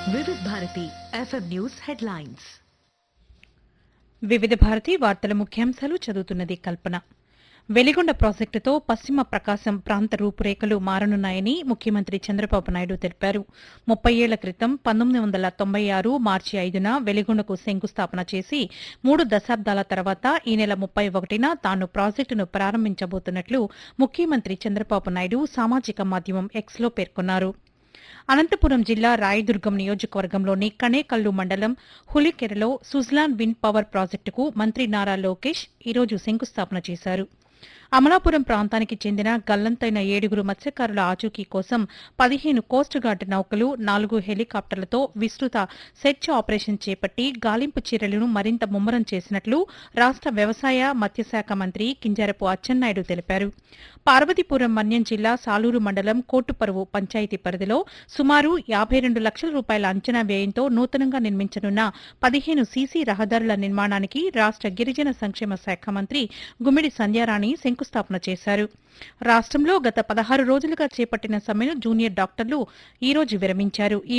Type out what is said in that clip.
వివిధ Bharati FM news headlines వివిధ భారతి వార్తల ముఖ్యాంశాలు చదువుతున్నది కల్పన వెలిగొండ ప్రాజెక్టుతో పశ్చిమ ప్రకాశం ప్రాంత రూపురేఖలు మారనున్నాయని ముఖ్యమంత్రి చంద్రబాబు నాయుడు తెలిపారు ముప్పై ఏళ్ల క్రితం పంతొమ్మిది వందల తొంభై ఆరు మార్చి ఐదున వెలిగొండకు శంకుస్థాపన చేసి మూడు దశాబ్దాల తర్వాత ఈ నెల ముప్పై ఒకటిన తాను ప్రాజెక్టును ప్రారంభించబోతున్నట్లు ముఖ్యమంత్రి చంద్రబాబు నాయుడు సామాజిక మాధ్యమం ఎక్స్లో పేర్కొన్నారు అనంతపురం జిల్లా రాయదుర్గం నియోజకవర్గంలోని కనేకల్లు మండలం హులికెరలో సుజ్లాన్ విండ్ పవర్ ప్రాజెక్టుకు మంత్రి నారా లోకేష్ ఈరోజు శంకుస్థాపన చేశారు అమలాపురం ప్రాంతానికి చెందిన గల్లంతైన ఏడుగురు మత్స్యకారుల ఆచూకీ కోసం పదిహేను కోస్ట్ గార్డ్ నౌకలు నాలుగు హెలికాప్టర్లతో విస్తృత సెర్చ్ ఆపరేషన్ చేపట్టి గాలింపు చర్యలను మరింత ముమ్మరం చేసినట్లు రాష్ట వ్యవసాయ మత్స్యశాఖ మంత్రి కింజరపు అచ్చెన్నాయుడు తెలిపారు పార్వతీపురం మన్యం జిల్లా సాలూరు మండలం కోటుపరువు పంచాయతీ పరిధిలో సుమారు యాభై రెండు లక్షల రూపాయల అంచనా వ్యయంతో నూతనంగా నిర్మించనున్న పదిహేను సీసీ రహదారుల నిర్మాణానికి రాష్ట గిరిజన సంక్షేమ శాఖ మంత్రి గుమ్మిడి సంధ్యారాణి శంకుస్థాపన చేశారు రాష్ట్రంలో గత పదహారు రోజులుగా చేపట్టిన సమ్మెను జూనియర్ డాక్టర్లు ఈ రోజు విరమించారు ఈ